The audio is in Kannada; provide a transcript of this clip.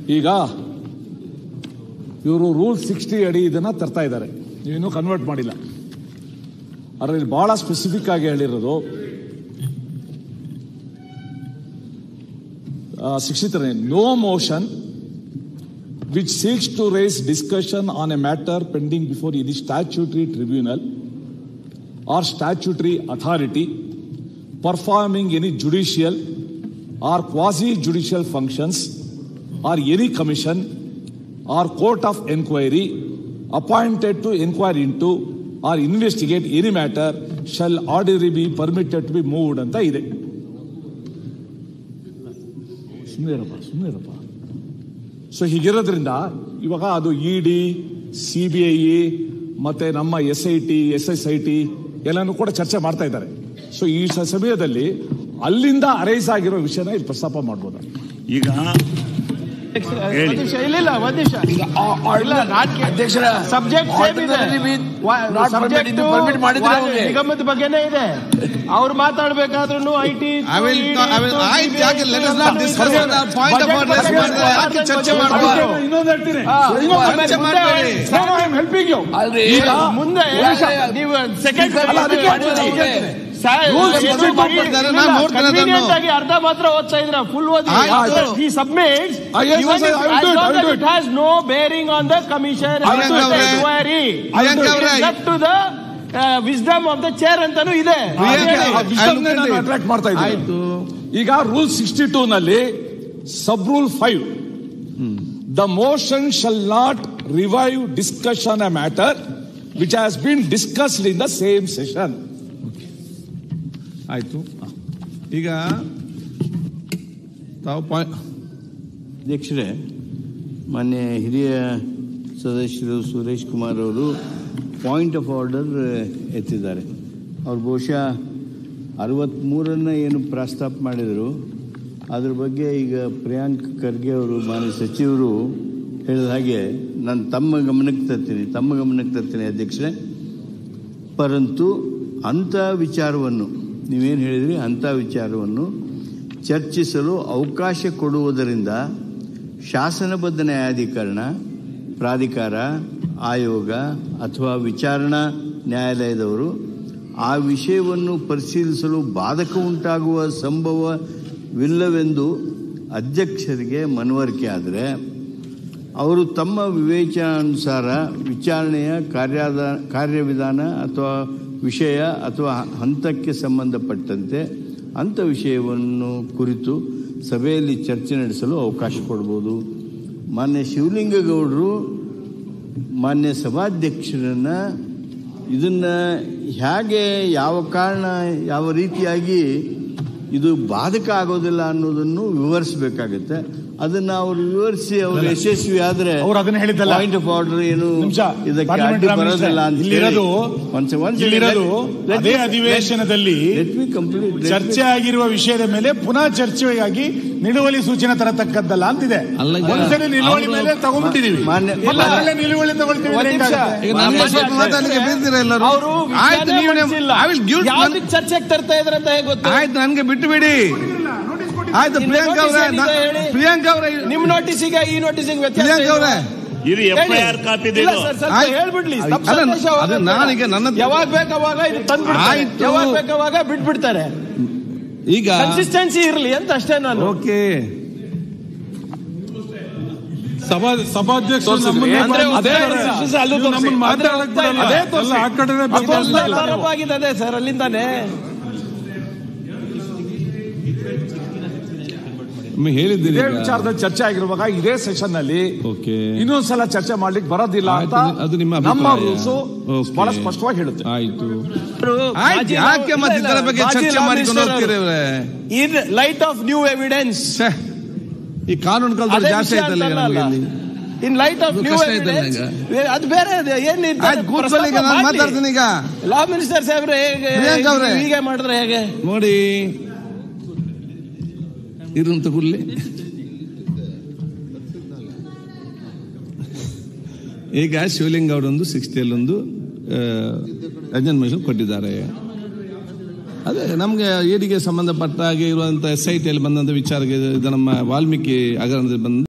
ಈಗ ಇವರು ರೂಲ್ ಸಿಕ್ಸ್ಟಿ ಅಡಿ ಇದನ್ನ ತರ್ತಾ ಇದ್ದಾರೆ ನೀವಿನ್ನೂ ಕನ್ವರ್ಟ್ ಮಾಡಿಲ್ಲ ಅದರಲ್ಲಿ ಬಹಳ ಸ್ಪೆಸಿಫಿಕ್ ಆಗಿ ಹೇಳಿರೋದು sixty three no motion which seeks to raise discussion on a matter pending before any statutory tribunal or statutory authority performing any judicial or quasi judicial functions or any commission or court of inquiry appointed to inquire into or investigate any matter shall ordinarily be permitted to be moved ಅಂತ ಇದೆ ಸುಮ್ಮನೆ ಇರಪ್ಪ ಸುಮ್ಮನೆ ಇರಪ್ಪ ಸೊ ಹೀಗಿರೋದ್ರಿಂದ ಇವಾಗ ಅದು E D C B I ಮತ್ತೆ ನಮ್ಮ S I T S S I T ಎಲ್ಲನೂ ಕೂಡ ಚರ್ಚೆ ಮಾಡ್ತಾ ಇದ್ದಾರೆ ಸೊ ಈ ಸ- ಸಮಯದಲ್ಲಿ ಅಲ್ಲಿಂದ ಅರೈಸ್ ಆಗಿರೋ ವಿಷಯನ ಇಲ್ಲಿ ಪ್ರಸ್ತಾಪ ಮಾಡ್ಬೋದು ಈಗ ಹೇಳಿ. ಒಂದ್ ನಿಮಿಷ, ಇಲ್ಲ ಇಲ್ಲ ಒಂದ್ ನಿಮಿಷ ಇಲ್ಲ ನಾನ್ ಕೇ- ಅಧ್ಯಕ್ಷರ ಸಬ್ಜೆಕ್ಟ್ ಸೇಮ್ ಇದೆ ordinary with ವ- not subject permitted, ಇದು permit ಮಾಡಿದ್ರೆ ವ- ಅವ್ರಿಗೆ. ನಿಗಮದ ಬಗ್ಗೆನೇ ಇದೆ ಅವ್ರು ಮಾತಾಡ್ಬೇಕಾದ್ರೂ I T I will ta- I will- ಆಯ್ತು, ಯಾಕೆ let us not discuss on the point of order ಮಾಡಿದ್ರೆ ಯಾಕೆ ಚರ್ಚೆ ಮಾಡ್ಬಾರ್ದು? ಇನ್ನೊಂದು ಹೇಳ್ತೀನಿ ಚರ್ಚೆ ಮಾಡ್ಬೇಡಿ. ಹೆಲ್ಪಿಂಗ್ ಯು ಅಲ್ರಿ ಈಗ ಮುಂದೆ ನೀವು ಸೆಕೆಂಡ್ ಅಲ್ಲ, ಅದಕ್ಕೆ ಹೇಳ್ತೀನಿ. Rules ಮೊದಲು ಮಾಡ್ಬಿಡ್ತಾರೆ, ನಾನ್ ನೋಡ್ತೇನೆ ಅದನ್ನು. ಆಗಿ ಅರ್ಧ ಮಾತ್ರ ಓದ್ತಾ ಇದ್ರ ಫುಲ್ ಓದಿ ಆಯ್ತು. ಈ submit Ah, yes, yes, yes, I will do it, I will do it. It has no bearing on the commission Priyanka ಅವ್ರೆ, ಎನ್ಕ್ವೈರಿ ಪ್ರಿಯಾಂಕ ಅವ್ರೆ, to the wisdom of the chair ಅಂತಾನು ಇದೆ ಪ್ರಿಯಾಂಕ, ಅದೇಳಿ. I- ಅಟ್ರಾಕ್ಟ್ ಮಾಡ್ತಾ ಇದ್ದೀನಿ ಆಯ್ತು ಈಗ ರೂಲ್ ಸಿಕ್ಸ್ಟಿ ಟೂ ನಲ್ಲಿ sub rule five the motion shall not revive discussion a matter which has been discussed in the same session ಆಯ್ತು ಈಗ ತಾವು ಪಾಯಿಂಟ್ ಅಧ್ಯಕ್ಷರೇ ಮಾನ್ಯ ಹಿರಿಯ ಸದಸ್ಯರು ಸುರೇಶ್ ಕುಮಾರ್ ಅವರು ಪಾಯಿಂಟ್ ಆಫ್ ಆರ್ಡರ್ ಎತ್ತಿದ್ದಾರೆ ಅವ್ರು ಬಹುಶಃ ಅರವತ್ತ್ಮೂರನ್ನ ಏನು ಪ್ರಸ್ತಾಪ ಮಾಡಿದರು ಅದ್ರ ಬಗ್ಗೆ ಈಗ ಪ್ರಿಯಾಂಕ್ ಖರ್ಗೆ ಅವರು ಮಾನ್ಯ ಸಚಿವರು ಹೇಳಿದ ಹಾಗೆ ನಾನು ತಮ್ಮ ಗಮನಕ್ಕೆ ತರ್ತೀನಿ ತಮ್ಮ ಗಮನಕ್ಕೆ ತರ್ತೀನಿ ಅಧ್ಯಕ್ಷರೇ ಪರಂತು ಅಂಥ ವಿಚಾರವನ್ನು ನೀವೇನು ಹೇಳಿದ್ರಿ ಅಂಥ ವಿಚಾರವನ್ನು ಚರ್ಚಿಸಲು ಅವಕಾಶ ಕೊಡುವುದರಿಂದ ಶಾಸನಬದ್ಧ ನ್ಯಾಯಾಧೀಕರಣ ಪ್ರಾಧಿಕಾರ ಆಯೋಗ ಅಥವಾ ವಿಚಾರಣಾ ನ್ಯಾಯಾಲಯದವರು ಆ ವಿಷಯವನ್ನು ಪರಿಶೀಲಿಸಲು ಬಾಧಕ ಉಂಟಾಗುವ ಸಂಭವವಿಲ್ಲವೆಂದು ಅಧ್ಯಕ್ಷರಿಗೆ ಮನವರಿಕೆ ಆದರೆ ಅವರು ತಮ್ಮ ವಿವೇಚನಾನುಸಾರ ವಿಚಾರಣೆಯ ಕಾರ್ಯದ ಕಾರ್ಯವಿಧಾನ ಅಥವಾ ವಿಷಯ ಅಥವಾ ಹಂತಕ್ಕೆ ಸಂಬಂಧಪಟ್ಟಂತೆ ಅಂಥ ವಿಷಯವನ್ನು ಕುರಿತು ಸಭೆಯಲ್ಲಿ ಚರ್ಚೆ ನಡೆಸಲು ಅವಕಾಶ ಕೊಡ್ಬೋದು ಮಾನ್ಯ ಶಿವಲಿಂಗಗೌಡರು ಮಾನ್ಯ ಸಭಾಧ್ಯಕ್ಷರನ್ನ ಇದನ್ನ ಹೇಗೆ ಯಾವ ಕಾರಣ ಯಾವ ರೀತಿಯಾಗಿ ಇದು ಬಾಧಕ ಆಗೋದಿಲ್ಲ ಅನ್ನೋದನ್ನು ವಿವರಿಸಬೇಕಾಗುತ್ತೆ ಅದನ್ನ ಅವರು ವಿವರಿಸಿ ಅವರು ಯಶಸ್ವಿ ಆದ್ರೆ ಅವ್ರು ಅದನ್ನ ಹೇಳಿದ್ದಲ್ಲ. ಪಾಯಿಂಟ್ ಆಫ್ ಆರ್ಡರ್ ಏನು ನಿಮಿಷ ಇದಕ್ಕೆ Parliament ಅಡ್ಡಿ Prime Minister, ಬರೋದಿಲ್ಲ ಅಂತ ಇಲ್ಲಿರೋದು Once- once again, ಇಲ್ಲಿರೋದು let- let ಅದೇ me- ಅಧಿವೇಶನದಲ್ಲಿ let me complete. Let me- ಚರ್ಚೆ ಆಗಿರುವ ವಿಷಯದ ಮೇಲೆ ಪುನಃ ಚರ್ಚೆಯಾಗಿ ನಿಲುವಳಿ ಸೂಚನೆ ತರತಕ್ಕದ್ದಲ್ಲ ಅಂತಿದೆ ಅಲ್ಲ ಈಗ ಒಂದ್ಸಲಿ ನಿಲುವಳಿ ಅವ್ರು- ಮೇಲೆ ತಗೊಂಡ್ಬಿಟ್ಟಿದೀವಿ ಮಾನ್ಯ- ಮತ್ತೆ ಆಮೇಲೆ ನಿಲುವಳಿ ತಗೊಳ್ತೀವಿ ಒಂದ್ ಅಂದ್ರೆ ನಿಮಿಷ. ಹೆಂಗಾಗುತ್ತೆ? ಈಗ ನನ್ನ ಸ್ವಲ್ಪ ಮಾತಾಡ್ಲಿಕ್ಕೆ ಬೀಳ್ತೀರಾ ಎಲ್ಲರೂ ಅವರು ಆಯ್ತು ನೀವು ಐ ವಿಲ್ ಗಿವ್ ಯಾವ್ದಕ್ಕೆ ಚರ್ಚೆಗೆ ತರ್ತಾ ಇದ್ರ ಅಂತ ಹೇಗೆ ಗೊತ್ತು ಆಯ್ತು ನನ್ಗೆ ಬಿಟ್ಟು ಬಿಡಿ ಆಯ್ತು ನಿಮ್ಮ ಪ್ರಿಯಾಂಕ notice ಅವರೇ ಏನಿದೆ ಹೇಳಿ? ಪ್ರಿಯಾಂಕ ಅವರೇ ನಿಮ್ ನೋಟಿಸಿಗೆ ಈ ನೋಟಿಸಿಗೆ ವ್ಯತ್ಯಾಸ ಪ್ರಿಯಾಂಕ ಇಲ್ವಾ? ಅವರೇ ಇದು ಎಫ್ ಐ ಆರ್ ಕಾಪಿ ಇಲ್ಲ ಸರ್ ಸ್ವಲ್ಪ ಆಯ್ತು. ಹೇಳ್ಬಿಡ್ಲಿ ಅಲ್ಲ, ತಪ್ಪು ಸಂದೇಶ ಅದು ಹೋಗುತ್ತೆ. ನಾನೀಗ ನನ್ನ- ಯಾವಾಗ ಬೇಕಾವಾಗ ಇದು ತಂದ್ಬಿಡ್ತಾರೆ ಆಯ್ತು. ಯಾವಾಗ ಬೇಕಾವಾಗ ಬಿಟ್ಬಿಡ್ತಾರೆ ಈಗ ಕನ್ಸಿಸ್ಟೆನ್ಸಿ ಇರ್ಲಿ ಅಂತ ಅಷ್ಟೇ ನಾನು ಓಕೆ ಸಭಾ ಸಭಾಧ್ಯಕ್ಷರು ತೋರ್ಸಿದ್ರಿ. ನಮ್ಮನ್ನೇ ಅಂದ್ರೆ ಮಾತಾಡ್ತಾರೆ. ಅದೇ ತೋರ್ಸಿ, ಅಲ್ಲೂ ನೀವು ತೋರ್ಸಿ. ನಮ್ಮನ್ನ ಮಾತಾಡಕ್ ಬಿಡಲ್ಲ. ಅದೇ ತೋರ್ಸಿ. ಎಲ್ಲ ಆ ಕಡೆನೇ ಅದು ಬರ್ತಾರೆ. ತೋರ್ಸಿ. ತರಪಾಗಿದೆ ಸರ್ ಅಲ್ಲಿಂದಾನೆ ಹೇಳಿದ್ದೀರಿ ಇದೇ ಈಗ. ವಿಚಾರದಲ್ಲಿ ಚರ್ಚೆ ಆಗಿರುವಾಗ ಇದೇ ಸೆಷನ್ ನಲ್ಲಿ ಓಕೆ ಇನ್ನೊಂದ್ಸಲ ಚರ್ಚೆ ಮಾಡ್ಲಿಕ್ಕೆ ಬರೋದಿಲ್ಲ ಅಂತ ಆಯ್ತು, ಅದು ನಿಮ್ಮ ನಮ್ಮ ಅಭಿಪ್ರಾಯ. Rules okay. ಬಹಳ ಸ್ಪಷ್ಟವಾಗಿ ಹೇಳುತ್ತೆ ಆಯ್ತು ಮಾಜಿ ಆಯ್ತು ಯಾಕೆ ಇಲ್ಲ, ಮತ್ತೆ ಇಲ್ಲ, ಇದರ ಬಗ್ಗೆ ಮಾಜಿ ಚರ್ಚೆ law ಮಾಡಿಕೊಂಡು minister ಹೋಗ್ತೀರಿ ಅವರು. ಇವ್ರೆ? In light of new evidence ಛೆ, ಈ ಕಾನೂನು ಕಲ್ದಲ್ಲಿ ಜಾಸ್ತಿ ಆಯ್ತಲ್ಲ ಈಗ ನಮಗೆ ಇಲ್ಲಿ ಇನ್ ಲೈಟ್ ಆಫ್ ಇದು ನ್ಯೂ ಕಷ್ಟ ಆಯ್ತಲ್ಲ ಎವಿಡೆನ್ಸ್ ಅದು ಬೇರೆ ಇದೆ. ಏನ್ ಇರ್ತದೆ? ಆಯ್ತು ಕೂತ್ಕೊಳ್ಳಿ ಈಗ ನಾನು ಪ್ರಸ್ತಾಪ ಮಾತಾಡ್ತೀನಿ ಈಗ ಲಾ ಮಿನಿಸ್ಟರ್ ಸಾಹೇಬ್ರೆ ಹೇಗೆ ಪ್ರಿಯಾಂಕ್ ಅವ್ರೆ. ಹೀಗೆ ಮಾಡಿದ್ರೆ ಹೇಗೆ ನೋಡಿ ಇರುವಂತ ಗುಲ್ಲಿ ಈಗ ಶಿವಲಿಂಗ ಅವರೊಂದು ಸಿಕ್ಸ್ಟಿಯಲ್ಲಿ ಒಂದು ರಂಜನ್ ಮಹೇಶ್ ಕೊಟ್ಟಿದ್ದಾರೆ ಅದೇ ನಮಗೆ ಏಡಿಗೆ ಸಂಬಂಧಪಟ್ಟ ಹಾಗೆ ಇರುವಂತ ಎಸ್ ಐ ಟಿಯಲ್ಲಿ ಬಂದಂತ ವಿಚಾರಕ್ಕೆ ಇದು ನಮ್ಮ ವಾಲ್ಮೀಕಿ ಹಗರಣದಲ್ಲಿ ಬಂದ